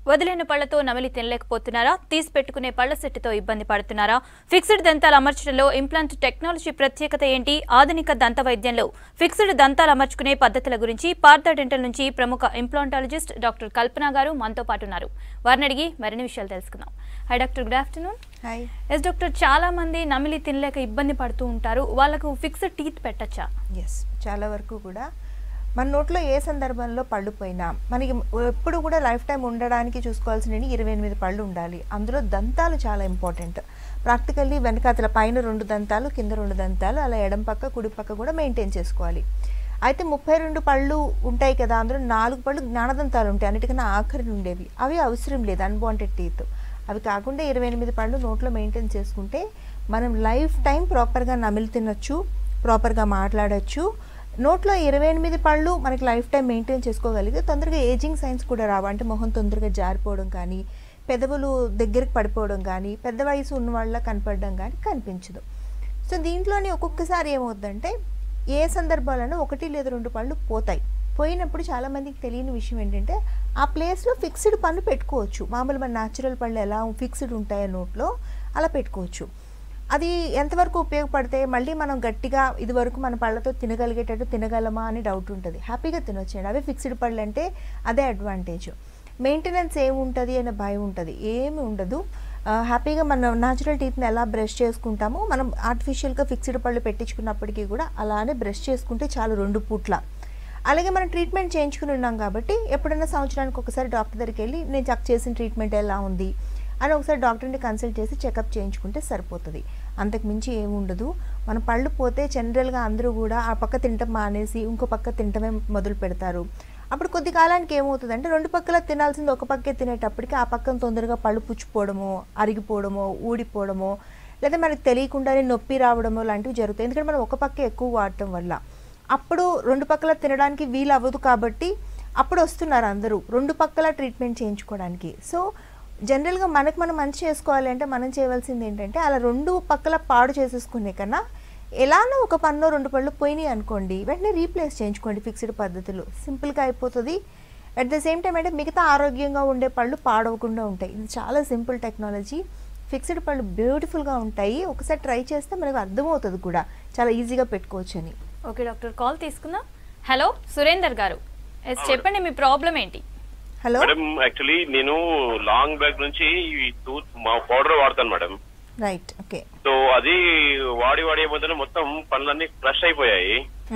వదిలేని పళ్లతో నమిలి తినలేకపోతున్నారా తీసి పెట్టుకునే పళ్ల సెట్టుతో ఇబ్బంది పడుతున్నారా ఫిక్స్డ్ దంతాలు అమర్చడంలో ఇంప్లాంట్ టెక్నాలజీ ప్రత్యేకత ఏంటి ఆధునిక దంత వైద్యంలో ఫిక్స్డ్ దంతాలు అమర్చుకునే పద్ధతుల గురించి పార్థ డెంటల్ నుంచి ప్రముఖ ఇంప్లాంటాలజిస్ట్ డాక్టర్ కల్పన గారు మనతో పాటు ఉన్నారు వారిని అడిగి మరిన్ని విషయాలు తెలుసుకుందాం hi doctor good afternoon hi yes doctor చాలా మంది నమిలి తినలేక ఇబ్బంది పడుతూ ఉంటారు వాళ్ళకు ఫిక్స్డ్ టీత్ పెట్టచ్చా ఎస్ చాలా వరకు కూడా మన నోట్లో ఏ సందర్భంలో పళ్ళు పోయినా మనకి ఎప్పుడు కూడా లైఫ్ టైం ఉండడానికి చూసుకోవాల్సినవి ఇరవై ఎనిమిది పళ్ళు ఉండాలి అందులో దంతాలు చాలా ఇంపార్టెంట్ ప్రాక్టికల్లీ వెనకాతల పైన రెండు దంతాలు కింద రెండు దంతాలు అలా ఎడం పక్క కుడి పక్క కూడా మెయింటైన్ చేసుకోవాలి అయితే ముప్పై రెండు పళ్ళు ఉంటాయి కదా అందులో నాలుగు పళ్ళు జ్ఞానదంతాలు ఉంటాయి అన్నిటికన్నా ఆఖరి ఉండేవి అవి అవసరం లేదు అన్వాంటెడ్ టీత్ అవి కాకుండా ఇరవై ఎనిమిది పళ్ళు నోట్లో మెయింటైన్ చేసుకుంటే మనం లైఫ్ టైం ప్రాపర్గా నమిలి తినొచ్చు ప్రాపర్గా మాట్లాడొచ్చు నోట్లో ఇరవై ఎనిమిది పళ్ళు మనకి లైఫ్ టైం మెయింటైన్ చేసుకోగలిగితే తొందరగా ఏజింగ్ సైన్స్ కూడా రావు అంటే మొహం తొందరగా జారిపోవడం కానీ పెదవులు దగ్గరికి పడిపోవడం కానీ పెద్ద వయసు ఉన్న వాళ్ళ కనపడడం కానీ కనిపించదు సో దీంట్లోనే ఒక్కొక్కసారి ఏమవుతుందంటే ఏ సందర్భాలను ఒకటి లేదా రెండు పళ్ళు పోతాయి పోయినప్పుడు చాలామందికి తెలియని విషయం ఏంటంటే ఆ ప్లేస్లో ఫిక్స్డ్ పళ్ళు పెట్టుకోవచ్చు మామూలు మన న్యాచురల్ పళ్ళు ఎలా ఫిక్స్డ్ ఉంటాయో నోట్లో అలా పెట్టుకోవచ్చు అది ఎంతవరకు ఉపయోగపడితే మళ్ళీ మనం గట్టిగా ఇదివరకు మన పళ్ళతో తినగలిగేటట్టు తినగలమా అని డౌట్ ఉంటుంది హ్యాపీగా తినొచ్చండి అవి ఫిక్స్డ్ పళ్ళు అంటే అదే అడ్వాంటేజ్ మెయింటెనెన్స్ ఏముంటుంది అనే భయం ఉంటుంది ఏమి ఉండదు ఆ, హ్యాపీగా మన న్యాచురల్ టీత్ని ఎలా బ్రష్ చేసుకుంటామో మనం ఆర్టిఫిషియల్గా ఫిక్స్డ్ పళ్ళు పెట్టించుకున్నప్పటికీ కూడా అలానే బ్రష్ చేసుకుంటే చాలు రెండు పూట్ల అలాగే మనం ట్రీట్మెంట్ చేయించుకుని ఉన్నాం కాబట్టి ఎప్పుడైనా సంవత్సరానికి ఒకసారి డాక్టర్ దగ్గరికి వెళ్ళి నేను చెక్ చేసిన ట్రీట్మెంట్ ఎలా ఉంది అని ఒకసారి డాక్టర్ని కన్సల్ట్ చేసి చెకప్ చేయించుకుంటే సరిపోతుంది అంతకు మించి ఏముండదు మన పళ్ళు పోతే జనరల్గా అందరూ కూడా ఆ పక్క తినటం మానేసి ఇంకో పక్క తినటమే మొదలు పెడతారు అప్పుడు కొద్ది కాలానికి ఏమవుతుంది అంటే రెండు పక్కల తినాల్సింది ఒక పక్కే తినేటప్పటికి ఆ పక్కన తొందరగా పళ్ళు పుచ్చిపోవడమో అరిగిపోవడమో ఊడిపోవడమో లేదా మనకు తెలియకుండానే నొప్పి రావడమో లాంటివి జరుగుతాయి ఎందుకంటే మనం ఒక పక్క ఎక్కువ వాడటం వల్ల అప్పుడు రెండు పక్కల తినడానికి వీలు అవ్వదు కాబట్టి అప్పుడు వస్తున్నారు అందరూ రెండు పక్కల ట్రీట్మెంట్ చేయించుకోవడానికి సో జనరల్గా మనకు మనం మంచి చేసుకోవాలి అంటే మనం చేయవలసింది ఏంటంటే అలా రెండు పక్కల పాడు చేసేసుకునే కన్నా ఎలానో ఒక పన్ను రెండు పళ్ళు పోయినాయి అనుకోండి వెంటనే రీప్లేస్ చేయించుకోండి ఫిక్స్డ్ పద్ధతులు సింపుల్గా అయిపోతుంది అట్ ద సేమ్ టైం అంటే మిగతా ఆరోగ్యంగా ఉండే పళ్ళు పాడవకుండా ఉంటాయి ఇది చాలా సింపుల్ టెక్నాలజీ ఫిక్స్డ్ పళ్ళు బ్యూటిఫుల్గా ఉంటాయి ఒకసారి ట్రై చేస్తే మనకు అర్థమవుతుంది కూడా చాలా ఈజీగా పెట్టుకోవచ్చు అని ఓకే డాక్టర్ కాల్ తీసుకుందాం హలో సురేందర్ గారు ఎస్ చెప్పండి మీ ప్రాబ్లం ఏంటి హలో మేడం యాక్చువల్లీ నేను లాంగ్ బ్యాక్ నుంచి ఈ టూత్ మా పౌడర్ వాడతాను మేడం రైట్ ఓకే సో అది వాడి వాడి ఏమవుతుందంటే మొత్తం పనులన్నీ ఫ్రెష్ అయిపోయాయి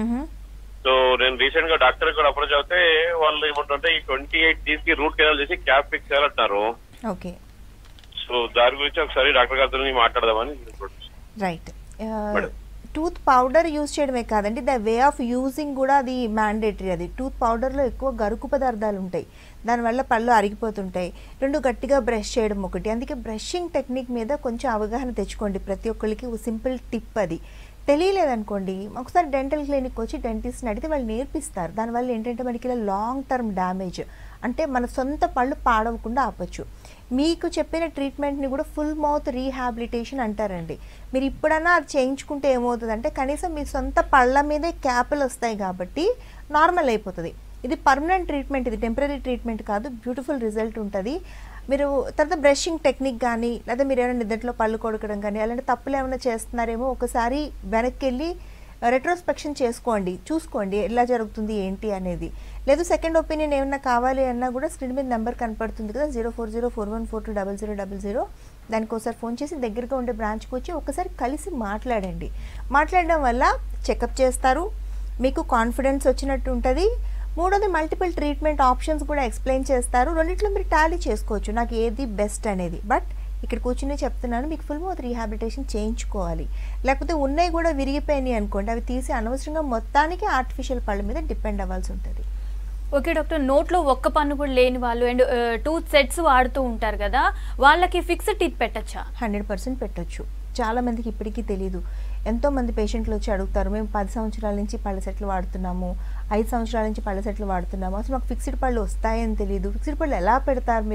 సో నేను రీసెంట్ గా డాక్టర్ కూడా అప్రోచ్ అవుతే వాళ్ళు ఏమంటుంటే ఈ ట్వంటీ ఎయిట్ డేస్ కి రూట్ కెనాల్ చేసి క్యాప్ ఫిక్స్ చేయాలంటున్నారు ఓకే సో దాని గురించి ఒకసారి డాక్టర్ గారితో మాట్లాడదామని right Madam. Tooth powder use చేయడమే కాదండి ద వే ఆఫ్ యూజింగ్ కూడా అది మ్యాండేటరీ అది టూత్ పౌడర్లో ఎక్కువ గరుకు పదార్థాలు ఉంటాయి దానివల్ల పళ్ళు అరిగిపోతుంటాయి రెండు గట్టిగా బ్రష్ చేయడం ఒకటి అందుకే బ్రషింగ్ టెక్నిక్ మీద కొంచెం అవగాహన తెచ్చుకోండి ప్రతి ఒక్కరికి సింపుల్ టిప్ అది తెలియలేదనుకోండి ఒకసారి డెంటల్ క్లినిక్ వచ్చి డెంటిస్ట్ని అడిగితే వాళ్ళు నేర్పిస్తారు దానివల్ల ఏంటంటే మనకి ఇలా లాంగ్ టర్మ్ డ్యామేజ్ అంటే మన సొంత పళ్ళు పాడవకుండా ఆపచ్చు మీకు చెప్పిన ట్రీట్మెంట్ని కూడా ఫుల్ మౌత్ రీహాబిలిటేషన్ అంటారండి మీరు ఇప్పుడన్నా అది చేయించుకుంటే ఏమవుతుందంటే కనీసం మీ సొంత పళ్ళ మీదే క్యాపులు వస్తాయి కాబట్టి నార్మల్ అయిపోతుంది ఇది పర్మనెంట్ ట్రీట్మెంట్ ఇది టెంపరీ ట్రీట్మెంట్ కాదు బ్యూటిఫుల్ రిజల్ట్ ఉంటుంది మీరు తర్వాత బ్రషింగ్ టెక్నిక్ కానీ లేదా మీరు ఏమైనా నిద్రలో పళ్ళు కొడకడం కానీ అలాంటి తప్పులు ఏమైనా చేస్తున్నారేమో ఒకసారి వెనక్కి వెళ్ళి రెట్రోస్పెక్షన్ చేసుకోండి చూసుకోండి ఎలా జరుగుతుంది ఏంటి అనేది లేదు సెకండ్ ఒపీనియన్ ఏమన్నా కావాలి అన్నా కూడా స్క్రీన్ మీద నెంబర్ కనపడుతుంది కదా zero four zero four one four two double zero double zero దానికి ఒకసారి ఫోన్ చేసి దగ్గరగా ఉండే బ్రాంచ్కి వచ్చి ఒకసారి కలిసి మాట్లాడండి మాట్లాడడం వల్ల చెకప్ చేస్తారు మీకు కాన్ఫిడెన్స్ వచ్చినట్టు ఉంటుంది మూడోది మల్టిపుల్ ట్రీట్మెంట్ ఆప్షన్స్ కూడా ఎక్స్ప్లెయిన్ చేస్తారు రెండిట్లో మీరు టాలీ చేసుకోవచ్చు నాకు ఏది బెస్ట్ అనేది బట్ ఇక్కడ కూర్చుని చెప్తున్నాను మీకు ఫుల్ మౌత్ రీహాబిలిటేషన్ చేయించుకోవాలి లేకపోతే ఉన్నాయి కూడా విరిగిపోయినాయి అనుకోండి అవి తీసి అనవసరంగా మొత్తానికి ఆర్టిఫిషియల్ పళ్ళ మీద డిపెండ్ అవ్వాల్సి ఉంటుంది ఓకే డాక్టర్ నోట్లో ఒక్క పన్ను కూడా లేని వాళ్ళు అండ్ టూత్ సెట్స్ వాడుతూ ఉంటారు కదా వాళ్ళకి ఫిక్స్డ్ టీత్ పెట్టచ్చా హండ్రెడ్ పర్సెంట్ పెట్టొచ్చు చాలా మందికి ఇప్పటికీ తెలియదు ఎంతో మంది పేషెంట్లు వచ్చి అడుగుతారు మేము పది సంవత్సరాల నుంచి పళ్ళ సెట్లు వాడుతున్నాము ఐదు సంవత్సరాల నుంచి పళ్ళ సెట్లు వాడుతున్నాము అసలు మాకు ఫిక్స్డ్ పళ్ళు వస్తాయని తెలియదు ఫిక్స్డ్ పళ్ళు ఎలా పెడతారు మీరు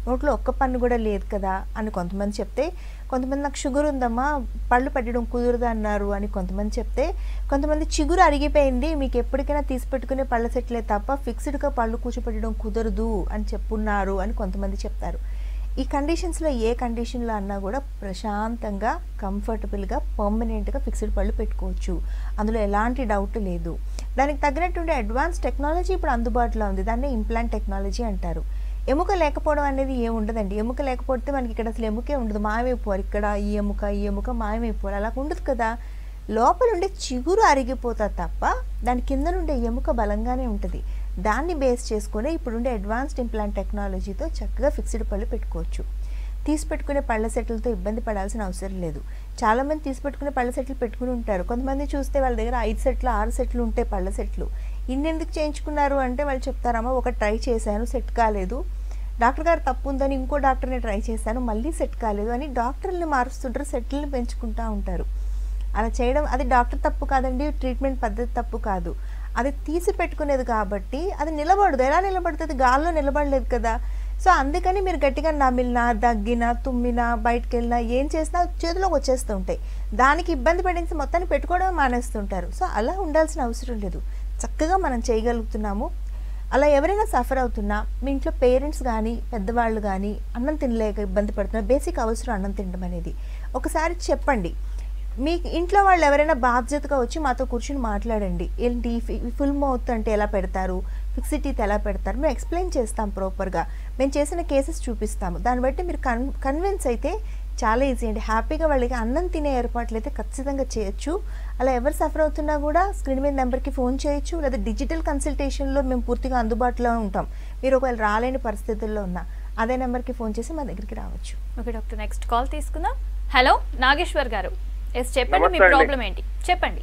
నోట్లో ఒక్క పన్ను కూడా లేదు కదా అని కొంతమంది చెప్తే కొంతమంది నాకు షుగర్ ఉందమ్మా పళ్ళు పెట్టడం కుదరదు అన్నారు అని కొంతమంది చెప్తే కొంతమంది చిగురు అరిగిపోయింది మీకు ఎప్పటికైనా తీసి పెట్టుకునే పళ్ళ సెట్లే తప్ప ఫిక్స్డ్గా పళ్ళు కూర్చోపెట్టడం కుదరదు అని చెప్పున్నారు అని కొంతమంది చెప్తారు ఈ కండిషన్స్లో ఏ కండిషన్లో అన్నా కూడా ప్రశాంతంగా కంఫర్టబుల్గా పర్మనెంట్గా ఫిక్స్డ్ పళ్ళు పెట్టుకోవచ్చు అందులో ఎలాంటి డౌట్ లేదు దానికి తగినటువంటి అడ్వాన్స్ టెక్నాలజీ ఇప్పుడు అందుబాటులో ఉంది దాన్ని ఇంప్లాంట్ టెక్నాలజీ అంటారు ఎముక లేకపోవడం అనేది ఏం ఉండదండి ఎముక లేకపోతే మనకి ఇక్కడ అసలు ఎముకే ఉండదు మాయమైపోవాలి ఇక్కడ ఈ ఎముక ఈ ఎముక మాయమైపోవాలి అలా ఉండదు కదా లోపల ఉండే చిగురు అరిగిపోతా తప్ప దాని కింద నుండే ఎముక బలంగానే ఉంటుంది దాన్ని బేస్ చేసుకుని ఇప్పుడుండే అడ్వాన్స్డ్ ఇంప్లాంట్ టెక్నాలజీతో చక్కగా ఫిక్స్డ్ పళ్ళు పెట్టుకోవచ్చు తీసి పెట్టుకునే పళ్ళ సెట్లతో ఇబ్బంది పడాల్సిన అవసరం లేదు చాలామంది తీసి పెట్టుకునే పళ్ళ సెట్లు పెట్టుకుని ఉంటారు కొంతమంది చూస్తే వాళ్ళ దగ్గర ఐదు సెట్లు ఆరు సెట్లు ఉంటాయి పళ్ళ సెట్లు ఇన్ని ఎందుకు చేయించుకున్నారు అంటే వాళ్ళు చెప్తారమ్మా ఒక ట్రై చేశాను సెట్ కాలేదు డాక్టర్ గారు తప్పు ఉందని ఇంకో డాక్టర్ని ట్రై చేశాను మళ్ళీ సెట్ కాలేదు అని డాక్టర్ని మారుస్తుంటారు సెట్లని పెంచుకుంటూ ఉంటారు అలా చేయడం అది డాక్టర్ తప్పు కాదండి ట్రీట్మెంట్ పద్ధతి తప్పు కాదు అది తీసి పెట్టుకునేది కాబట్టి అది నిలబడదు ఎలా నిలబడుతుంది గాల్లో నిలబడలేదు కదా సో అందుకని మీరు గట్టిగా నమిలినా దగ్గినా తుమ్మినా బయటకు వెళ్ళినా ఏం చేసినా చేతిలోకి వచ్చేస్తూ ఉంటాయి దానికి ఇబ్బంది పడేసి మొత్తాన్ని పెట్టుకోవడం మానేస్తుంటారు సో అలా ఉండాల్సిన అవసరం లేదు చక్కగా మనం చేయగలుగుతున్నాము అలా ఎవరైనా సఫర్ అవుతున్నా మీ ఇంట్లో పేరెంట్స్ కానీ పెద్దవాళ్ళు కానీ అన్నం తినలేక ఇబ్బంది పడుతున్నా బేసిక్ అవసరం అన్నం తినడం అనేది ఒకసారి చెప్పండి మీ ఇంట్లో వాళ్ళు ఎవరైనా బాధ్యతగా వచ్చి మాతో కూర్చుని మాట్లాడండి ఏంటి ఫుల్ మౌత్ అంటే ఎలా పెడతారు ఫిక్సిడ్ టీత్ ఎలా పెడతారు మేము ఎక్స్ప్లెయిన్ చేస్తాం ప్రాపర్గా మేము చేసిన కేసెస్ చూపిస్తాము దాన్ని బట్టి మీరు కన్ కన్విన్స్ అయితే చాలా ఈజీ అండి హ్యాపీగా వాళ్ళకి అన్నం తినే ఏర్పాట్లు అయితే ఖచ్చితంగా చేయొచ్చు అలా ఎవరు సఫర్ అవుతున్నా కూడా స్క్రీన్ మీద నెంబర్కి ఫోన్ చేయొచ్చు లేదా డిజిటల్ కన్సల్టేషన్లో మేము పూర్తిగా అందుబాటులో ఉంటాం మీరు ఒకవేళ రాలేని పరిస్థితుల్లో ఉన్నా అదే నెంబర్కి ఫోన్ చేసి మా దగ్గరికి రావచ్చు ఓకే డాక్టర్ నెక్స్ట్ కాల్ తీసుకుందాం హలో నాగేశ్వర్ గారు ఎస్ చెప్పండి మీ నమస్తే అండి. ప్రాబ్లం ఏంటి చెప్పండి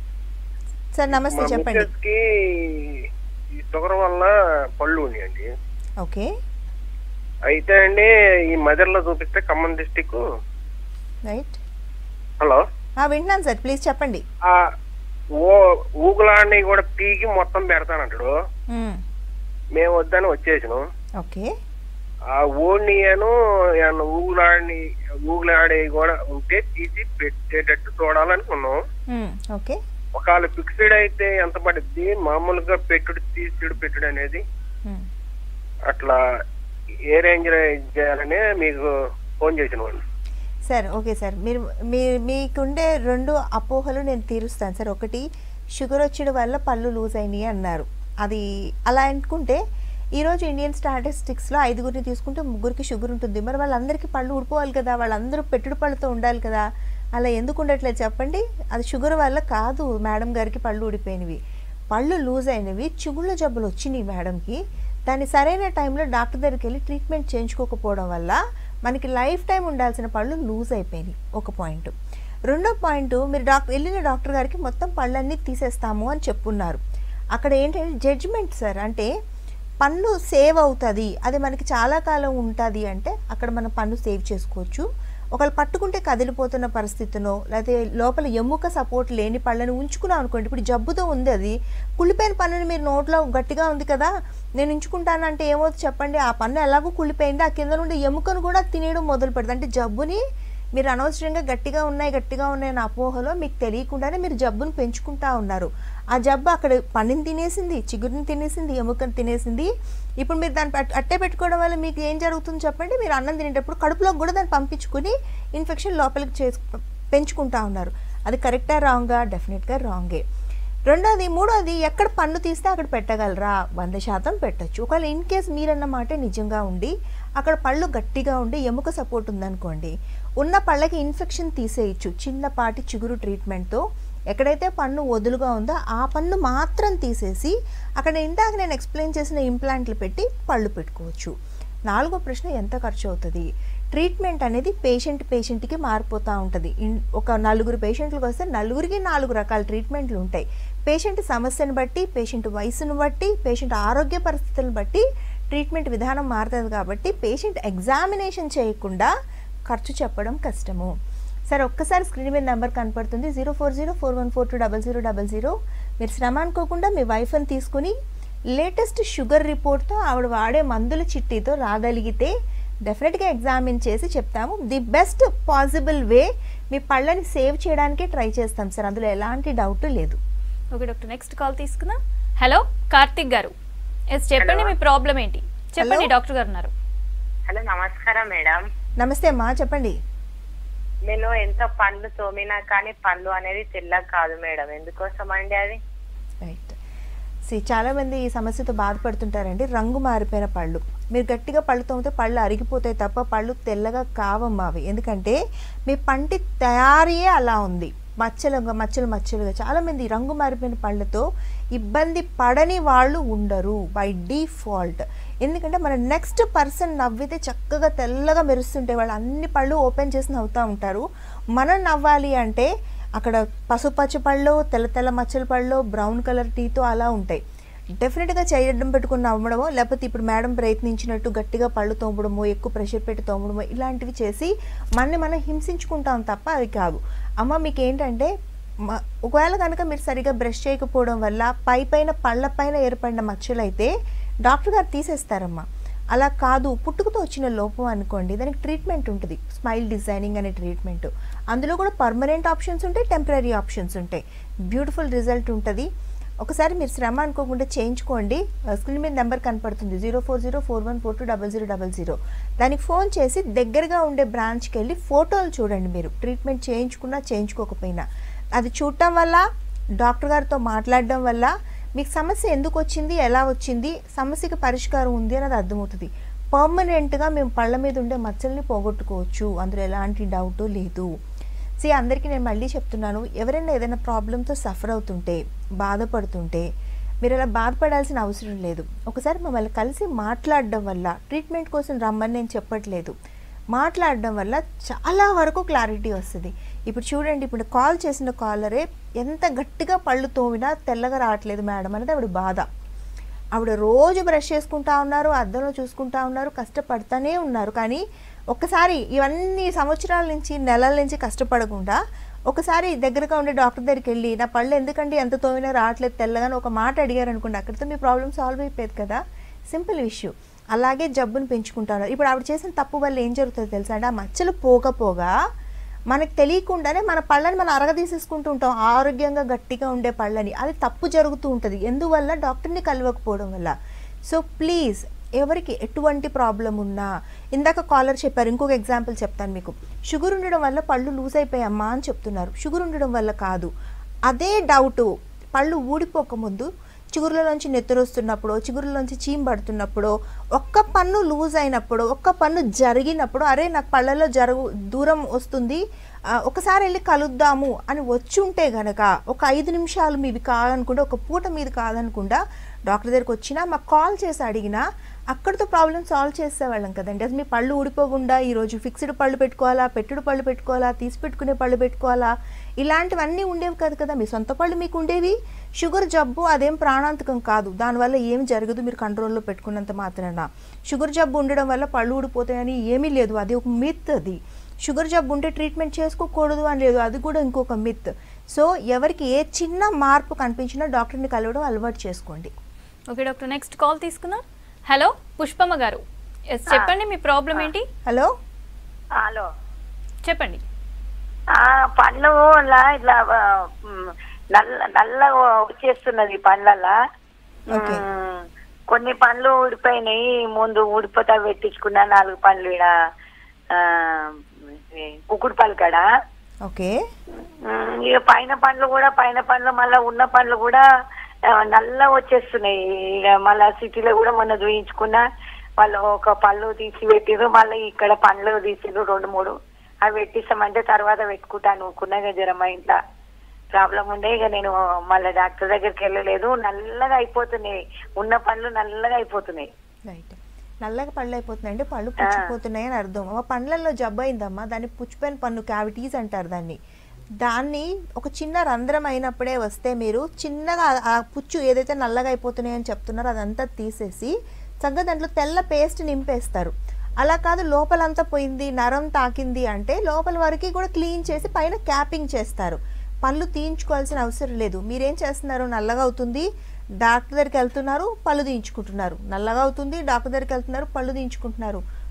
సార్ నమస్తే మా చెప్పండి మిస్సెస్ కి ఈ షుగర్ వల్ల పళ్ళు ఉన్నాయండి ఓకే అయితే అండి ఈ మదర్ లో చూపిస్తే ఖమ్మం డిస్టిక్ రైట్ హలో వింటున్నాను సార్ ప్లీజ్ చెప్పండి ఆ ఓ ఊగులాడిని కూడా పీకి మొత్తం పెడతానంటాడు మ్మ్. మేము వద్దని వచ్చేసినాం ఓకే ఆ ఓడియను ఏమన్నా ఊగులాడిని ఊగులాడి కూడా ఉంటే తీసి పెట్టేటట్టు చూడాలనుకున్నాం మ్మ్. ఓకే ఒకవేళ ఫిక్స్డ్ అయితే ఎంత పడుద్ది మామూలుగా పెట్టుడు తీసుడు పెట్టుడు అనేది మ్మ్. అట్లా ఏ రేంజ్ లో చేయాలని మీకు ఫోన్ చేసిన వాళ్ళు సార్ ఓకే సార్ మీరు మీ మీకుండే రెండు అపోహలు నేను తీరుస్తాను సార్ ఒకటి షుగర్ వచ్చిన వల్ల పళ్ళు లూజ్ అయినాయి అన్నారు అది అలా అనుకుంటే ఈరోజు ఇండియన్ స్టాటిస్టిక్స్లో ఐదుగురిని తీసుకుంటే ముగ్గురికి షుగర్ ఉంటుంది మరి వాళ్ళందరికీ పళ్ళు ఊడిపోవాలి కదా వాళ్ళందరూ పెట్టుడు పళ్ళతో ఉండాలి కదా అలా ఎందుకు ఉండట్లేదు చెప్పండి అది షుగర్ వల్ల కాదు మేడం గారికి పళ్ళు ఊడిపోయినవి పళ్ళు లూజ్ అయినవి చిగుళ్ళ జబ్బులు వచ్చినాయి మేడంకి దాన్ని సరైన టైంలో డాక్టర్ దగ్గరికి వెళ్ళి ట్రీట్మెంట్ చేయించుకోకపోవడం వల్ల మనకి లైఫ్ టైం ఉండాల్సిన పళ్ళు లూజ్ అయిపోయినాయి ఒక పాయింట్ రెండో పాయింట్ మీరు డాక్టర్ వెళ్ళిన డాక్టర్ గారికి మొత్తం పళ్ళన్నీ తీసేస్తాము అని చెప్పున్నారు అక్కడ ఏంటంటే జడ్జిమెంట్ సార్ అంటే పన్ను సేవ్ అవుతుంది అది మనకి చాలా కాలం ఉంటుంది అంటే అక్కడ మనం పన్ను సేవ్ చేసుకోవచ్చు ఒకళ్ళు పట్టుకుంటే కదిలిపోతున్న పరిస్థితినో లేకపోతే లోపల ఎముక సపోర్ట్ లేని పళ్ళని ఉంచుకున్నాం అనుకోండి ఇప్పుడు జబ్బుతో ఉంది అది కుళ్ళిపోయిన పన్నుని మీరు నోట్లో గట్టిగా ఉంది కదా నేను ఉంచుకుంటానంటే ఏమవుతుంది చెప్పండి ఆ పన్ను ఎలాగో కుళ్ళిపోయింది ఆ కింద నుండి ఎముకను కూడా తినేయడం మొదలు పెడుతుంది అంటే జబ్బుని మీరు అనవసరంగా గట్టిగా ఉన్నాయి గట్టిగా ఉన్నాయి అనే అపోహలో మీకు తెలియకుండానే మీరు జబ్బును పెంచుకుంటా ఉన్నారు ఆ జబ్బు అక్కడ పన్నుని తినేసింది చిగురుని తినేసింది ఎముకను తినేసింది ఇప్పుడు మీరు దాన్ని అట్- అట్టే పెట్టుకోవడం వల్ల మీకు ఏం జరుగుతుంది చెప్పండి మీరు అన్నం తినేటప్పుడు కడుపులోకి కూడా దాన్ని పంపించుకుని ఇన్ఫెక్షన్ లోపలికి చేసు పెంచుకుంటా ఉన్నారు అది కరెక్టా రాంగా డెఫినెట్గా రాంగే రెండోది మూడోది ఎక్కడ పన్ను తీస్తే అక్కడ పెట్టగలరా వంద శాతం పెట్టచ్చు ఒకవేళ ఇన్ కేస్ మీరన్న మాట నిజంగా ఉండి అక్కడ పళ్ళు గట్టిగా ఉండి ఎముక సపోర్ట్ ఉందనుకోండి ఉన్న పళ్ళకి ఇన్ఫెక్షన్ తీసేయచ్చు చిన్నపాటి చిగురు ట్రీట్మెంట్తో ఎక్కడైతే పన్ను వదులుగా ఉందో ఆ పన్ను మాత్రం తీసేసి అక్కడ ఇందాక నేను ఎక్స్ప్లెయిన్ చేసిన ఇంప్లాంట్లు పెట్టి పళ్ళు పెట్టుకోవచ్చు నాలుగో ప్రశ్న ఎంత ఖర్చు అవుతుంది ట్రీట్మెంట్ అనేది పేషెంట్ పేషెంట్కి మారిపోతూ ఉంటుంది ఇన్- ఒక నలుగురు పేషెంట్లకు వస్తే నలుగురికి నాలుగు రకాల ట్రీట్మెంట్లు ఉంటాయి పేషెంట్ సమస్యను బట్టి పేషెంట్ వయసును బట్టి పేషెంట్ ఆరోగ్య పరిస్థితులను బట్టి ట్రీట్మెంట్ విధానం మారుతుంది కాబట్టి పేషెంట్ ఎగ్జామినేషన్ చేయకుండా ఖర్చు చెప్పడం కష్టము సరే ఒక్కసారి స్క్రీన్ మీద నెంబర్ కనపడుతుంది zero four zero four one four two double zero double zero మీరు శ్రమ అనుకోకుండా మీ వైఫ్ని తీసుకుని లేటెస్ట్ షుగర్ రిపోర్ట్తో ఆవిడ వాడే మందుల చిట్టీతో రాగలిగితే డెఫినెట్గా ఎగ్జామిన్ చేసి చెప్తాము ది బెస్ట్ పాసిబుల్ వే మీ పళ్ళని సేవ్ చేయడానికే ట్రై చేస్తాం సార్ అందులో ఎలాంటి డౌట్ లేదు ఓకే డాక్టర్ నెక్స్ట్ కాల్ తీసుకుందాం హలో కార్తిక్ గారు ఎస్ చెప్పండి మీ ప్రాబ్లం ఏంటి చెప్పండి Hello. డాక్టర్ గారు ఉన్నారు హలో నమస్కారం మేడం నమస్తే అమ్మా చెప్పండి నేను ఎంత పండ్లు తోమినా కానీ పండ్లు అనేది తెల్లగా కాదు మేడం ఎందుకోసం అండి అది రైట్ సి చాలామంది ఈ సమస్యతో బాధపడుతుంటారండి రంగు మారిపోయిన పళ్ళు మీరు గట్టిగా పళ్ళు తోమితే పళ్ళు అరిగిపోతాయి తప్ప పళ్ళు తెల్లగా కావమ్మా అవి ఎందుకంటే మీ పంటి తయారీయే అలా ఉంది మచ్చలుగా మచ్చలు మచ్చలుగా చాలామంది ఈ రంగు మారిపోయిన పళ్ళతో ఇబ్బంది పడని వాళ్ళు ఉండరు బై డిఫాల్ట్ ఎందుకంటే మన నెక్స్ట్ పర్సన్ నవ్వితే చక్కగా తెల్లగా మెరుస్తుంటే వాళ్ళు అన్ని పళ్ళు ఓపెన్ చేసి నవ్వుతూ ఉంటారు మనం నవ్వాలి అంటే అక్కడ పసుపచ్చ పళ్ళు తెల్ల తెల్ల మచ్చల పళ్ళు బ్రౌన్ కలర్ టీతో అలా ఉంటాయి డెఫినెట్గా చేయడం పెట్టుకుని నవ్వడమో లేకపోతే ఇప్పుడు మేడం ప్రయత్నించినట్టు గట్టిగా పళ్ళు తోమడమో ఎక్కువ ప్రెషర్ పెట్టి తోమడమో ఇలాంటివి చేసి మనని మనం హింసించుకుంటాం తప్ప అది కాదు అమ్మ మీకు ఏంటంటే మ- ఒకవేళ కనుక మీరు సరిగా బ్రష్ చేయకపోవడం వల్ల పై పైన పళ్ళ పైన ఏర్పడిన మచ్చలైతే డాక్టర్ గారు తీసేస్తారమ్మా అలా కాదు పుట్టుకతో వచ్చిన లోపం అనుకోండి దానికి ట్రీట్మెంట్ ఉంటుంది స్మైల్ డిజైనింగ్ అనే ట్రీట్మెంట్ అందులో కూడా పర్మనెంట్ ఆప్షన్స్ ఉంటాయి టెంపరీ ఆప్షన్స్ ఉంటాయి బ్యూటిఫుల్ రిజల్ట్ ఉంటుంది ఒకసారి మీరు శ్రమ అనుకోకుండా చేయించుకోండి స్క్రీన్ మీద నెంబర్ కనపడుతుంది zero four zero four one four two double zero double zero దానికి ఫోన్ చేసి దగ్గరగా ఉండే బ్రాంచ్కి వెళ్ళి ఫోటోలు చూడండి మీరు ట్రీట్మెంట్ చేయించుకున్నా చేయించుకోకపోయినా అది చూడటం వల్ల డాక్టర్ గారితో మాట్లాడడం వల్ల మీకు సమస్య ఎందుకు వచ్చింది ఎలా వచ్చింది సమస్యకి పరిష్కారం ఉంది అనేది అర్థమవుతుంది పర్మనెంట్గా మేము పళ్ళ మీద ఉండే మచ్చల్ని పోగొట్టుకోవచ్చు అందులో ఎలాంటి డౌట్ లేదు సి అందరికీ నేను మళ్ళీ చెప్తున్నాను ఎవరైనా ఏదైనా ప్రాబ్లంతో సఫర్ అవుతుంటే బాధపడుతుంటే మీరు అలా బాధపడాల్సిన అవసరం లేదు ఒకసారి మమ్మల్ని కలిసి మాట్లాడడం వల్ల ట్రీట్మెంట్ కోసం రమ్మని నేను చెప్పట్లేదు మాట్లాడడం వల్ల చాలా వరకు క్లారిటీ వస్తుంది ఇప్పుడు చూడండి ఇప్పుడు కాల్ చేసిన కాలరే ఎంత గట్టిగా పళ్ళు తోమినా తెల్లగా రావట్లేదు మేడం అనేది ఆవిడ బాధ ఆవిడ రోజు బ్రష్ చేసుకుంటా ఉన్నారు అద్దంలో చూసుకుంటా ఉన్నారు కష్టపడతానే ఉన్నారు కానీ ఒక్కసారి ఇవన్నీ సంవత్సరాల నుంచి నెలల నుంచి కష్టపడకుండా ఒకసారి దగ్గరగా ఉండే డాక్టర్ దగ్గరికి వెళ్ళి నా పళ్ళు ఎందుకండి ఎంత తోమినా రావట్లేదు తెల్లగాని ఒక మాట అడిగారు అనుకోండి అక్కడితో మీ ప్రాబ్లం సాల్వ్ అయిపోయేది కదా సింపుల్ ఇష్యూ అలాగే జబ్బును పెంచుకుంటారు ఇప్పుడు ఆవిడ చేసిన తప్పు వల్ల ఏం జరుగుతుందో తెలుసా అంటే ఆ మచ్చలు పోకపోగా మనకు తెలియకుండానే మన పళ్ళని మనం అరగదీసేసుకుంటూ ఉంటాం ఆరోగ్యంగా గట్టిగా ఉండే పళ్ళని అది తప్పు జరుగుతూ ఉంటుంది ఎందువల్ల డాక్టర్ని కలవకపోవడం వల్ల సో ప్లీజ్ ఎవరికి ఎటువంటి ప్రాబ్లం ఉన్నా ఇందాక కాలర్ చెప్పారు ఇంకొక ఎగ్జాంపుల్ చెప్తాను మీకు షుగర్ ఉండడం వల్ల పళ్ళు లూజ్ అయిపోయామ్మా అని చెప్తున్నారు షుగర్ ఉండడం వల్ల కాదు అదే డౌటు పళ్ళు ఊడిపోకముందు చిగురులోంచి నెత్తురు వస్తున్నప్పుడు చిగురులోంచి చీమ్ పడుతున్నప్పుడు ఒక్క పన్ను లూజ్ అయినప్పుడు ఒక్క పన్ను జరిగినప్పుడు అరే నాకు పళ్ళలో జరుగు దూరం వస్తుంది ఆ, ఒకసారి వెళ్ళి కలుద్దాము అని వచ్చి ఉంటే గనక ఒక ఐదు నిమిషాలు మీవి కాదనుకుంటే ఒక పూట మీది కాదనుకుండా డాక్టర్ దగ్గరికి వచ్చినా మాకు కాల్ చేసి అడిగినా అక్కడితో ప్రాబ్లం సాల్వ్ చేసేవాళ్ళం కదండి అసలు మీ పళ్ళు ఊడిపోకుండా ఈరోజు ఫిక్స్డ్ పళ్ళు పెట్టుకోవాలా పెట్టుడు పళ్ళు పెట్టుకోవాలా తీసి పెట్టుకునే పళ్ళు పెట్టుకోవాలా ఇలాంటివన్నీ ఉండేవి కాదు కదా మీ సొంత పళ్ళు మీకు ఉండేవి షుగర్ జబ్బు అదేం ప్రాణాంతకం కాదు దానివల్ల ఏం జరగదు మీరు కంట్రోల్లో పెట్టుకున్నంత మాత్రాన షుగర్ జబ్బు ఉండడం వల్ల పళ్ళు ఊడిపోతాయని ఏమీ లేదు అది ఒక మిత్ అది షుగర్ జబ్బు ఉంటే ట్రీట్మెంట్ చేసుకోకూడదు అని లేదు అది కూడా ఇంకొక మిత్ సో ఎవరికి ఏ చిన్న మార్పు కనిపించినా డాక్టర్ని కలవడం అలవాటు చేసుకోండి ఓకే డాక్టర్ నెక్స్ట్ కాల్ తీసుకుందాం హలో పుష్పమ్మ గారు ఎస్ చెప్పండి మీ ప్రాబ్లం ఏంటి హలో హలో చెప్పండి ఆ పండ్లు లా ఇట్లా ఆ, మ్, నల్ల నల్లగా వచ్చేస్తున్నది పండ్లలా ఓకే. మ్, కొన్ని పండ్లు ఊడిపోయినాయి ముందు ఊడిపోతా పెట్టించుకున్నా నాలుగు పండ్లు ఈడ ఆ, ఇది కుకుడు పళ్ళు కాడ ఓకే మ్, ఇక పైన పండ్లు కూడా పైన పండ్లు మళ్ళా ఉన్న పండ్లు కూడా ఆ, నల్ల వచ్చేస్తున్నాయి ఇక మళ్ళా సిటీలో కూడా మొన్న చూయించుకున్నా వాళ్ళు ఒక పళ్ళు తీసి పెట్టిరు మళ్ళీ ఇక్కడ పండ్లు తీసిరు రెండు మూడు అవి పెట్టిస్తామంటే తర్వాత పెట్టుకుంటాను అనుకున్నా ఇక జర మా ఇంట్లో ప్రాబ్లం ఉండే ఇక నేను మళ్ళీ డాక్టర్ దగ్గరికి వెళ్ళలేదు నల్లగా అయిపోతున్నాయి ఉన్న పండ్లు నల్లగా అయిపోతున్నాయి రైట్ నల్లగా పళ్ళు అయిపోతున్నాయి అంటే పళ్ళు పుచ్చిపోతున్నాయి అని అర్థం ఆ పండ్లలో జబ్బు అయిందమ్మా దాన్ని పుచ్చిపోయిన పన్ను క్యావిటీస్ అంటారు దాన్ని దాన్ని ఒక చిన్న రంధ్రం అయినప్పుడే వస్తే మీరు చిన్నగా ఆ- ఆ పుచ్చు ఏదైతే నల్లగా అయిపోతున్నాయని చెప్తున్నారో అదంతా తీసేసి చక్కగా దాంట్లో తెల్ల పేస్ట్ నింపేస్తారు అలా కాదు లోపలంతా పోయింది నరం తాకింది అంటే లోపల వరకు కూడా క్లీన్ చేసి పైన క్యాపింగ్ చేస్తారు పళ్ళు తీయించుకోవాల్సిన అవసరం లేదు మీరేం చేస్తున్నారు నల్లగా అవుతుంది డాక్టర్ దగ్గరికి వెళ్తున్నారు పళ్ళు తీయించుకుంటున్నారు నల్లగా అవుతుంది డాక్టర్ దగ్గరికి వెళ్తున్నారు పళ్ళు తీయించుకుంటున్నారు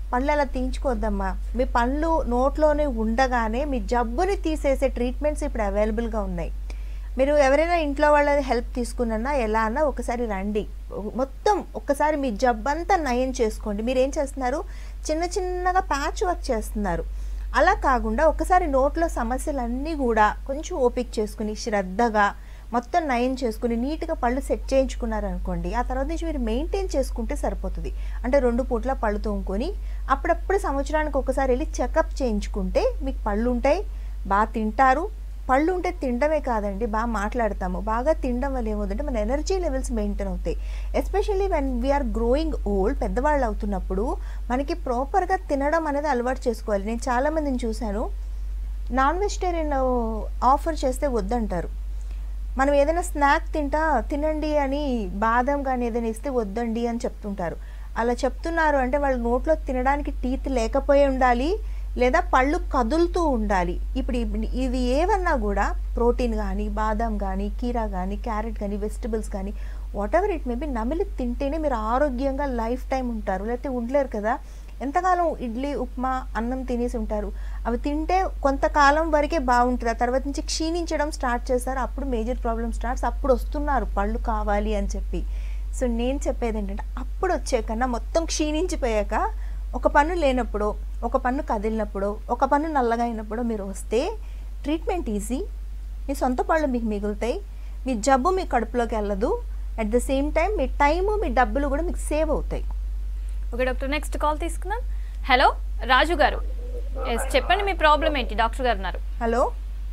పళ్ళు అలా తీయించుకోవద్దమ్మా మీ పళ్ళు నోట్లోనే ఉండగానే మీ జబ్బుని తీసేసే ట్రీట్మెంట్స్ ఇప్పుడు అవైలబుల్గా ఉన్నాయి మీరు ఎవరైనా ఇంట్లో వాళ్ళ హెల్ప్ తీసుకున్నా ఎలా అన్నా ఒకసారి రండి మొత్తం ఒక్కసారి మీ జబ్బంతా నయం చేసుకోండి మీరు ఏం చేస్తున్నారు చిన్న చిన్నగా ప్యాచ్ వర్క్ చేస్తున్నారు అలా కాకుండా ఒకసారి నోట్లో సమస్యలన్నీ కూడా కొంచెం ఓపిక చేసుకుని శ్రద్ధగా మొత్తం నయం చేసుకుని నీట్గా పళ్ళు సెట్ చేయించుకున్నారు అనుకోండి ఆ తర్వాత నుంచి మీరు మెయింటైన్ చేసుకుంటే సరిపోతుంది అంటే రెండు పూట్ల పళ్ళు తోముకొని అప్పుడప్పుడు సంవత్సరానికి ఒకసారి వెళ్ళి చెకప్ చేయించుకుంటే మీకు పళ్ళు ఉంటాయి బాగా తింటారు పళ్ళు ఉంటే తినడమే కాదండి బాగా మాట్లాడతాము బాగా తినడం వల్ల ఏమవుతుందంటే మన ఎనర్జీ లెవెల్స్ మెయింటైన్ అవుతాయి especially when we're growing old పెద్దవాళ్ళు అవుతున్నప్పుడు మనకి ప్రాపర్గా తినడం అనేది అలవాటు చేసుకోవాలి నేను చాలామందిని చూశాను నాన్ వెజిటేరియన్ ఆఫర్ చేస్తే వద్దంటారు మనం ఏదైనా స్నాక్ తింటా తినండి అని బాదం కానీ ఏదైనా ఇస్తే వద్దండి అని చెప్తుంటారు అలా చెప్తున్నారు అంటే వాళ్ళ నోట్లో తినడానికి టీత్ లేకపోయి ఉండాలి లేదా పళ్ళు కదులుతూ ఉండాలి ఇప్పుడు ఇవి- ఇవి ఏవన్నా కూడా ప్రోటీన్ కానీ బాదం కానీ కీరా కానీ క్యారెట్ కానీ వెజిటబుల్స్ కానీ వాట్ ఎవర్ ఇట్ మేబీ నమిలి తింటేనే మీరు ఆరోగ్యంగా లైఫ్ టైం ఉంటారు లేకపోతే ఉండలేరు కదా ఎంతకాలం ఇడ్లీ ఉప్మా అన్నం తినేసి ఉంటారు అవి తింటే కొంతకాలం వరకే బాగుంటుంది ఆ తర్వాత నుంచి క్షీణించడం స్టార్ట్ చేస్తారు అప్పుడు మేజర్ ప్రాబ్లమ్ స్టార్ట్స్ అప్పుడు వస్తున్నారు పళ్ళు కావాలి అని చెప్పి సో నేను చెప్పేది ఏంటంటే అప్పుడు వచ్చే కన్నా మొత్తం క్షీణించిపోయాక ఒక పన్ను లేనప్పుడు ఒక పన్ను కదిలినప్పుడు ఒక పన్ను నల్లగా అయినప్పుడు మీరు వస్తే ట్రీట్మెంట్ ఈజీ మీ సొంత పళ్ళు మీకు మిగులుతాయి మీ జబ్బు మీ కడుపులోకి వెళ్ళదు అట్ ద సేమ్ టైం మీ టైము మీ డబ్బులు కూడా మీకు సేవ్ అవుతాయి ఓకే డాక్టర్ నెక్స్ట్ కాల్ తీసుకుందాం హలో రాజు గారు ఎస్ చెప్పండి మీ ప్రాబ్లం ఏంటి డాక్టర్ గారు ఉన్నారు హలో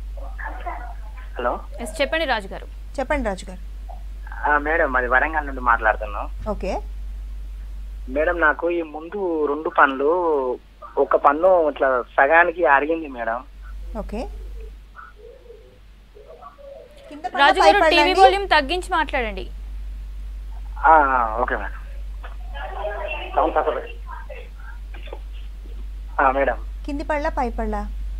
హలో ఎస్ చెప్పండి రాజు గారు చెప్పండి రాజు గారు ఆ, మేడం అది వరంగల్ నుండి మాట్లాడుతున్నాం ఓకే మేడం నాకు ఈ ముందు రెండు పనులు ఒక పన్ను ఇట్లా సగానికి అరిగింది మేడం ఓకే కింద పళ్ళ రాజు పై గారు టీవీ పళ్ళండి. వాల్యూమ్ తగ్గించి మాట్లాడండి ఆ, ఆ, ఓకే మేడం సౌండ్ తక్కువ పెట్టు. ఆ, మేడం కింది పళ్ళ పై పళ్ళ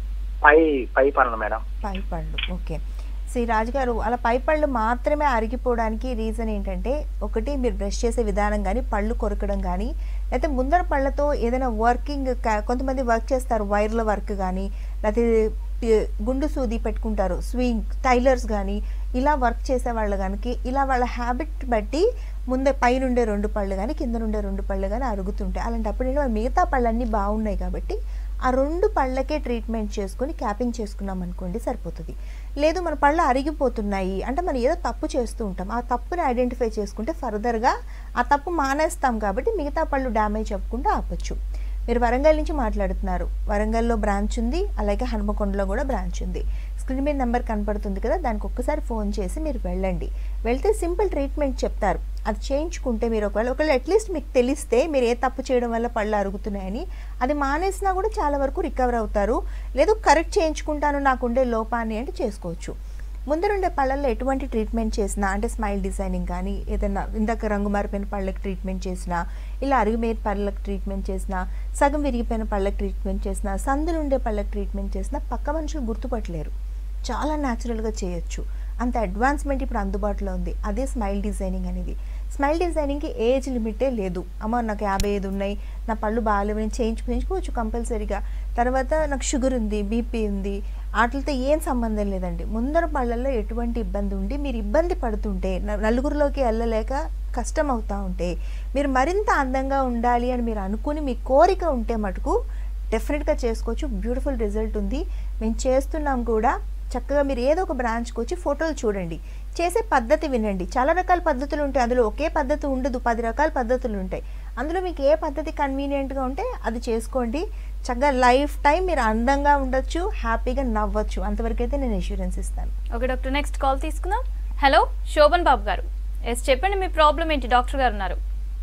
పై పై పనులు మేడం పై పళ్ళు ఓకే శ్రీ రాజు గారు అలా పై పళ్ళు మాత్రమే అరిగిపోవడానికి రీజన్ ఏంటంటే ఒకటి మీరు బ్రష్ చేసే విధానం కానీ పళ్ళు కొరకడం కానీ లేకపోతే ముందర పళ్ళతో ఏదైనా వర్కింగ్ కొంతమంది వర్క్ చేస్తారు వైర్ల వర్క్ కానీ లేకపోతే పి- గుండు సూది పెట్టుకుంటారు స్వింగ్ టైలర్స్ కానీ ఇలా వర్క్ చేసే వాళ్ళ కనుక ఇలా వాళ్ళ హ్యాబిట్ బట్టి ముందే పైనుండే రెండు పళ్ళు కానీ కింద నుండే రెండు పళ్ళు కానీ అరుగుతుంటాయి అలాంటప్పుడు ఏంటంటే మిగతా పళ్ళన్నీ బాగున్నాయి కాబట్టి ఆ రెండు పళ్ళకే ట్రీట్మెంట్ చేసుకొని క్యాపింగ్ చేసుకున్నాం అనుకోండి సరిపోతుంది లేదు మన పళ్ళు అరిగిపోతున్నాయి అంటే మనం ఏదో తప్పు చేస్తూ ఉంటాం ఆ తప్పుని ఐడెంటిఫై చేసుకుంటే ఫర్దర్గా ఆ తప్పు మానేస్తాం కాబట్టి మిగతా పళ్ళు డ్యామేజ్ అవ్వకుండా ఆపచ్చు మీరు వరంగల్ నుంచి మాట్లాడుతున్నారు వరంగల్లో బ్రాంచ్ ఉంది అలాగే హనుమకొండలో కూడా బ్రాంచ్ ఉంది స్క్రీన్ మీద నెంబర్ కనపడుతుంది కదా దానికి ఒక్కసారి ఫోన్ చేసి మీరు వెళ్ళండి వెళ్తే సింపుల్ ట్రీట్మెంట్ చెప్తారు అది చేయించుకుంటే మీరు ఒకవేళ ఒకవేళ అట్లీస్ట్ మీకు తెలిస్తే మీరు ఏ తప్పు చేయడం వల్ల పళ్ళు అరుగుతున్నాయని అది మానేసినా కూడా చాలా వరకు రికవర్ అవుతారు లేదు కరెక్ట్ చేయించుకుంటాను నాకుండే లోపాన్ని అంటే చేసుకోవచ్చు ముందరుండే పళ్ళల్లో ఎటువంటి ట్రీట్మెంట్ చేసినా అంటే స్మైల్ డిజైనింగ్ కానీ ఏదైనా ఇందాక రంగు మారిపోయిన పళ్ళకి ట్రీట్మెంట్ చేసినా ఇలా అరుగుమేర పళ్ళకి ట్రీట్మెంట్ చేసినా సగం విరిగిపోయిన పళ్ళకి ట్రీట్మెంట్ చేసినా సందులుండే పళ్ళకి ట్రీట్మెంట్ చేసినా పక్క మనుషులు గుర్తుపట్టలేరు చాలా న్యాచురల్గా చేయొచ్చు అంత అడ్వాన్స్మెంట్ ఇప్పుడు అందుబాటులో ఉంది అదే స్మైల్ డిజైనింగ్ అనేది స్మైల్ డిజైనింగ్కి ఏజ్ లిమిటే లేదు అమ్మ నాకు యాభై ఐదు ఉన్నాయి నా పళ్ళు బాగాలేవు నేను చేయించు చేయించుకోవచ్చు కంపల్సరీగా తర్వాత నాకు షుగర్ ఉంది బీపీ ఉంది వాటితో ఏం సంబంధం లేదండి ముందర పళ్ళల్లో ఎటువంటి ఇబ్బంది ఉండి మీరు ఇబ్బంది పడుతుంటే న- నలుగురిలోకి వెళ్ళలేక కష్టం అవుతూ ఉంటే మీరు మరింత అందంగా ఉండాలి అని మీరు అనుకుని మీ కోరిక ఉంటే మటుకు డెఫినెట్గా చేసుకోవచ్చు బ్యూటిఫుల్ రిజల్ట్ ఉంది మేము చేస్తున్నాం కూడా చక్కగా మీరు ఏదో ఒక బ్రాంచ్కి వచ్చి ఫోటోలు చూడండి చేసే పద్ధతి వినండి చాలా రకాల పద్ధతులు ఉంటాయి అందులో ఒకే పద్ధతి ఉండదు పది రకాల పద్ధతులు ఉంటాయి అందులో మీకు ఏ పద్ధతి కన్వీనియంట్గా ఉంటే అది చేసుకోండి చక్కగా లైఫ్ టైం మీరు అందంగా ఉండొచ్చు హ్యాపీగా నవ్వచ్చు అంతవరకు అయితే నేను ఇన్సూరెన్స్ ఇస్తాను ఓకే డాక్టర్ నెక్స్ట్ కాల్ తీసుకుందాం హలో శోభన్ బాబు గారు ఎస్ చెప్పండి మీ ప్రాబ్లం ఏంటి డాక్టర్ గారు ఉన్నారు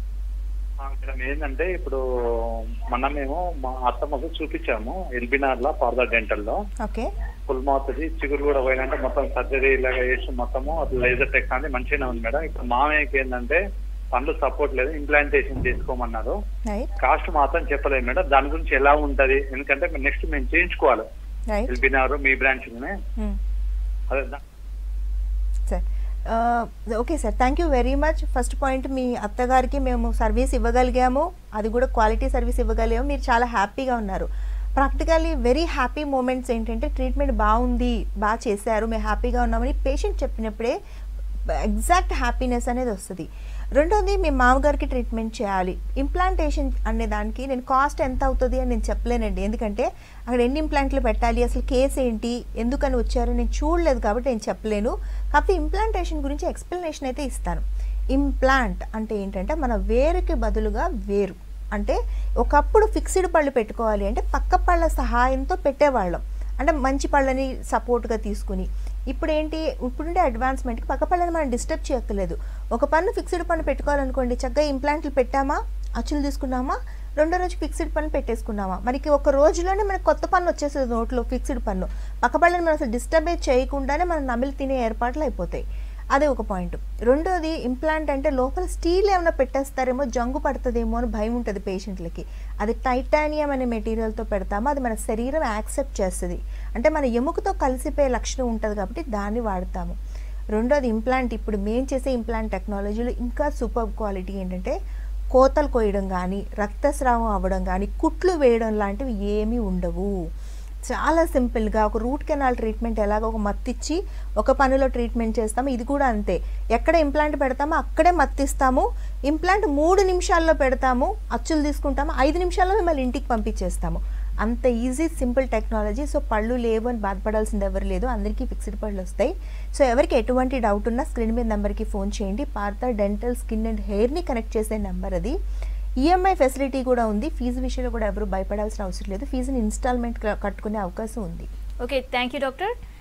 ఆ, మేడం ఏంటంటే ఇప్పుడు మొన్న మేము మా అత్తమ్మకు చూపించాము ఎల్బినార్ లో ఫార్దర్ డెంటల్ లో ఓకే ఫుల్ మౌత్ అది చిగురు కూడా పోయినంటే మొత్తం సర్జరీ ఇలాగ చేసి మొత్తము అది లేజర్ టెక్నాలజీ మంచిగానే ఉంది మేడం ఇప్పుడు మామయ్యకి ఏంటంటే పనులు సపోర్ట్ లేదు ఇంప్లాంటేషన్ చేసుకోమన్నారు రైట్ కాస్ట్ మాత్రం చెప్పలేదు మేడం దాని గురించి ఎలా ఉంటది ఎందుకంటే నెక్స్ట్ మేము చేయించుకోవాలి రైట్ ఎల్బినార్ మీ బ్రాంచ్ అదే దా- సరే okay sir thank you very much first point మీ అత్తగారికి మేము సర్వీస్ ఇవ్వగలిగాము అది కూడా క్వాలిటీ సర్వీస్ ఇవ్వగలిగాము మీరు చాలా హ్యాపీగా ఉన్నారు practically very happy moments treatment ట్రీట్మెంట్ బాగుంది బాగా చేశారు మేము హ్యాపీగా ఉన్నామని పేషెంట్ చెప్పినప్పుడే ఎగ్జాక్ట్ హ్యాపీనెస్ అనేది వస్తుంది రెండోది మీ మామగారికి ట్రీట్మెంట్ చేయాలి ఇంప్లాంటేషన్ అనే దానికి నేను కాస్ట్ ఎంత అవుతుంది అని నేను చెప్పలేనండి ఎందుకంటే అక్కడ ఎన్ని ఇంప్లాంట్లు పెట్టాలి అసలు కేసు ఏంటి ఎందుకని వచ్చారో నేను చూడలేదు కాబట్టి నేను చెప్పలేను కాకపోతే ఇంప్లాంటేషన్ గురించి ఎక్స్ప్లెనేషన్ అయితే ఇస్తాను ఇంప్లాంట్ అంటే ఏంటంటే మన వేరుకి బదులుగా వేరు అంటే ఒకప్పుడు ఫిక్స్డ్ పళ్ళు పెట్టుకోవాలి అంటే పక్క పళ్ళ సహాయంతో పెట్టేవాళ్ళం అంటే మంచి పళ్ళని సపోర్ట్గా తీసుకుని ఇప్పుడు ఏంటి ఇప్పుడుండే అడ్వాన్స్మెంట్కి పక్క పళ్ళని మనం డిస్టర్బ్ చేయక్కర్లేదు ఒక పన్ను ఫిక్స్డ్ పన్ను పెట్టుకోవాలనుకోండి చక్కగా ఇంప్లాంట్లు పెట్టామా అచ్చులు తీసుకున్నామా రెండో రోజు ఫిక్స్డ్ పన్ను పెట్టేసుకున్నామా మనకి ఒక రోజులోనే మనకి కొత్త పన్ను వచ్చేస్తుంది నోట్లో ఫిక్స్డ్ పన్ను పక్క పళ్ళని మనం అసలు డిస్టర్బే చేయకుండానే మనం నమిలి తినే ఏర్పాట్లు అయిపోతాయి అదే ఒక పాయింట్ రెండోది ఇంప్లాంట్ అంటే లోపల స్టీల్ ఏమైనా పెట్టేస్తారేమో జంగు పడుతుందేమో అని భయం ఉంటుంది పేషెంట్లకి అది టైటానియం అనే మెటీరియల్తో పెడతామో అది మన శరీరం యాక్సెప్ట్ చేస్తుంది అంటే మన ఎముకతో కలిసిపోయే లక్షణం ఉంటుంది కాబట్టి దాన్ని వాడతాము రెండోది ఇంప్లాంట్ ఇప్పుడు మేము చేసే ఇంప్లాంట్ టెక్నాలజీలో ఇంకా సూపర్ క్వాలిటీ ఏంటంటే కోతలు కోయడం కానీ రక్తస్రావం అవ్వడం కానీ కుట్లు వేయడం లాంటివి ఏమీ ఉండవు చాలా సింపుల్గా ఒక రూట్ కెనాల్ ట్రీట్మెంట్ ఎలాగో ఒక మత్తిచ్చి ఒక పనిలో ట్రీట్మెంట్ చేస్తాము ఇది కూడా అంతే ఎక్కడ ఇంప్లాంట్ పెడతామో అక్కడే మత్తిస్తాము ఇంప్లాంట్ మూడు నిమిషాల్లో పెడతాము అచ్చులు తీసుకుంటాము ఐదు నిమిషాల్లో మిమ్మల్ని ఇంటికి పంపించేస్తాము అంత ఈజీ సింపుల్ టెక్నాలజీ సో పళ్ళు లేవు అని బాధపడాల్సింది ఎవరు లేదు అందరికీ ఫిక్స్డ్ పళ్ళు వస్తాయి సో ఎవరికి ఎటువంటి డౌట్ ఉన్నా స్క్రీన్ మీద నెంబర్కి ఫోన్ చేయండి పార్త డెంటల్ స్కిన్ అండ్ హెయిర్ని కనెక్ట్ చేసే నెంబర్ అది ఈఎంఐ ఫెసిలిటీ కూడా ఉంది ఫీజు విషయంలో కూడా ఎవరు భయపడాల్సిన అవసరం లేదు ఫీజుని ఇన్స్టాల్మెంట్ కట్టుకునే అవకాశం ఉంది ఓకే థ్యాంక్ యూ డాక్టర్